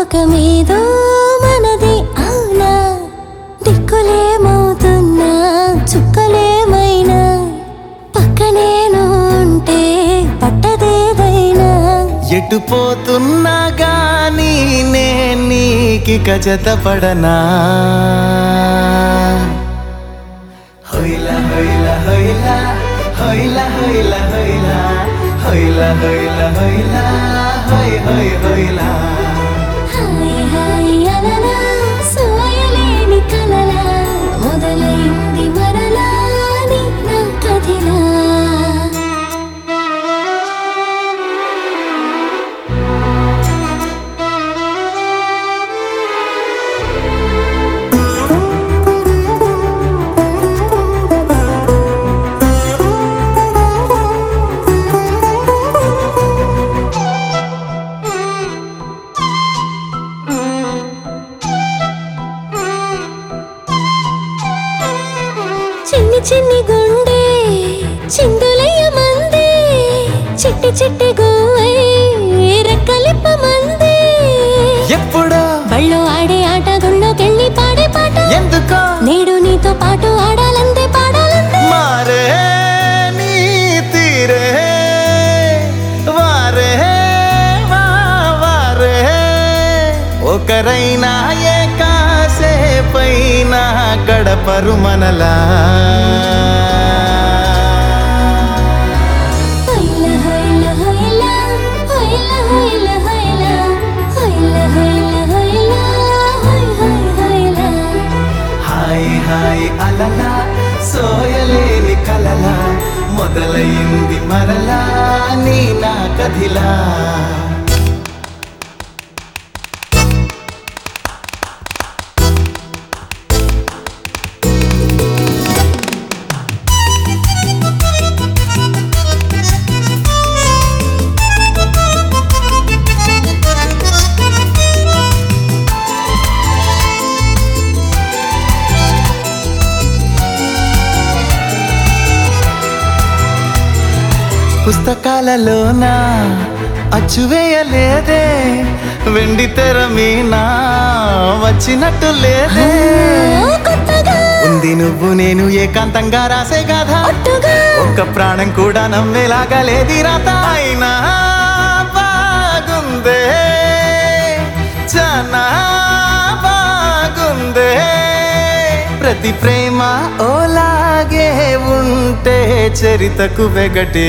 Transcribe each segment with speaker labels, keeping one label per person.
Speaker 1: లోకమేదో మనది అవునా దిక్కులేమవుతున్నా చుక్కలేమైనా పక్కనేను ఉంటే పట్టదేదైనా
Speaker 2: ఎటు పోతున్నా గాని నే నీకిక జతపడనా హొయ్లా హొయ్లా హొయ్లా హొయ్లా హొయ్లా హొయ్లా హొయ్లా హొయ్లా హొయ్లా హొయ్ హొయ్ హొయ్లా
Speaker 1: హాయ్ హాయ్ అనలా సోయలేని కలలా మొదలైంది మరలా నీ నా కథిలా చిన్ని చిన్ని గుండె చిందులయ్య మంది చిట్టి చిట్టి గువ్వై రెక్కలిప్ప మంది
Speaker 2: ఎప్పుడో
Speaker 1: బళ్ళు ఆడే ఆట గుళ్ళోకెళ్ళి పాడే పాట
Speaker 2: ఎందుకో
Speaker 1: నేడు నీతో పాటు ఆడాలంతే పాడాలంతే
Speaker 2: మారే నీ తీరే వారే వా వారే ఒకరైనా ఏ కాసేపైనా గడపరు మనలా
Speaker 1: హైల హైల హైల హైల హైల హైల హైల హైల హైల హై హై హైల
Speaker 2: హాయ్ హాయ్ అలలా సోయలేని కలలా మొదలైంది మరలా నీ నా కథిలా పుస్తకాలలోన అచ్చువేయలేదే వెండి తెర మీన వచ్చినట్టు లేదే
Speaker 1: ఓ కొత్తగా
Speaker 2: ఉంది నువ్వు నేను ఏకాంతంగా రాసే కథ
Speaker 1: ఒట్టుగా
Speaker 2: ఒక్క ప్రాణం కూడా నమ్మేలాగా లేది రాత అయినా బాగుందే చాలా బాగుందే ప్రతి ప్రేమ ఓలాగే ఉంటే చరితకు వెగటే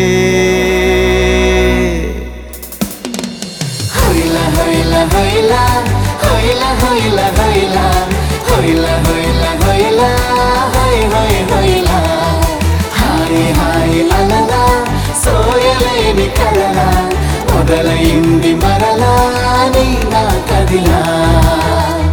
Speaker 2: హొయ్ల హొయ్ల హొయ్ల హొయ్ల హొయ్ల హొయ్ల హొయ్ల హొయ్ల హొయ్ల హొయ్ హొయ్ హొయ్ల హాయ్ హాయ్ అలలా సోయలేని కలలా మొదలైంది మరలా నీ నా కదిలా